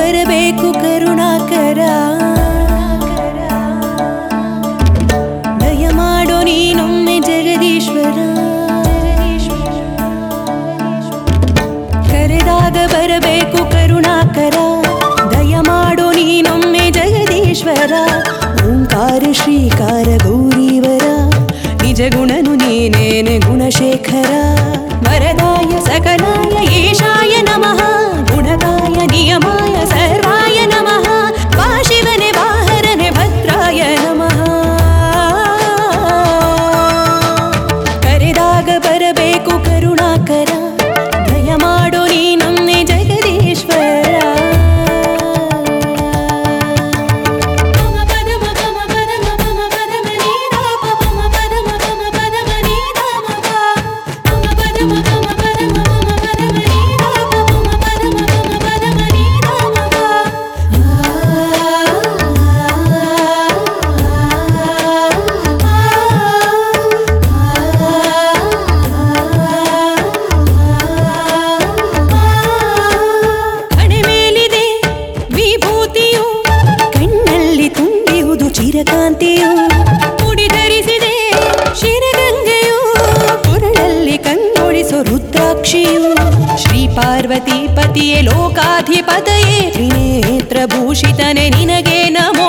ಬರಬೇಕು ಕರುಣಾಕರ ದಯ ಮಾಡೋ ನೀನೊಮ್ಮೆ ಜಗದೀಶ್ವರ ಕರೆದಾಗ ಬರಬೇಕು ಕರುಣಾಕರ ದಯ ಮಾಡೋ ನೀನೊಮ್ಮೆ ಜಗದೀಶ್ವರ ಓಂಕಾರ ಶ್ರೀಕಾರ ಗೌರೀವರ ನಿಜ ಗುಣನು ನೀನೇನೆ ಗುಣಶೇಖರ ವರದಾಯ ಸಕಲಾಯ ಈಶಾಯ ನಮಃ ಗುಣದಾಯ ನಿಯಮಾಯ ಸರ್ವಾಯ ನಮಃ ವಾ ಶಿವನೆ ವಾಹರನೆ ಭದ್ರಾಯ ನಮಃ ಕರೆದಾಗ ಬರಬೇಕು ಕರುಣಾಕರ ದಯ ಮಾಡೋ ನೀನೊಮ್ಮೆ ಜಗದೀಶ್ವರ ಹಣೆ ಮೇಲಿದೆ ವಿಭೂತಿಯು ಕಣ್ಣಲ್ಲಿ ತುಂಬಿಯುವುದು ಚಿರಕಾಂತಿಯು ಮುಡಿ ಧರಿಸಿದೆ ಶಿರಗಂಗೆಯು ಕೊರಳಲ್ಲಿ ಕಣ್ಣೊಳಿಸೋ ರುದ್ರಾಕ್ಷಿಯು ಶ್ರೀ ಪಾರ್ವತಿ ಪತಿಯೇ ಲೋಕಾಧಿಪತಯೇ ತ್ರಿನೇತ್ರ ಭೂಷಿತನೆ ನಿನಗೆ ನಮೋ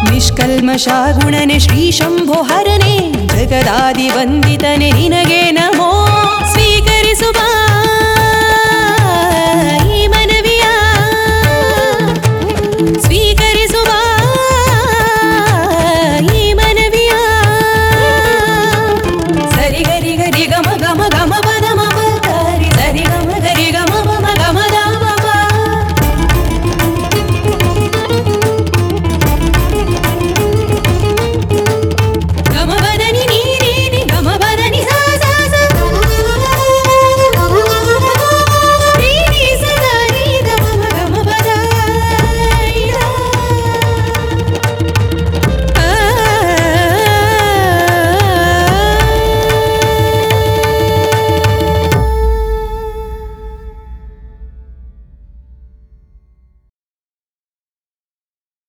ನಿಷ್ಕಲ್ಮಶ ಗುಣನೆ ಶ್ರೀ ಶಂಭೋ ಹರನೆ ಜಗದಾದಿ ವಂದಿತನೆ ನಿನಗೆ ನಮೋ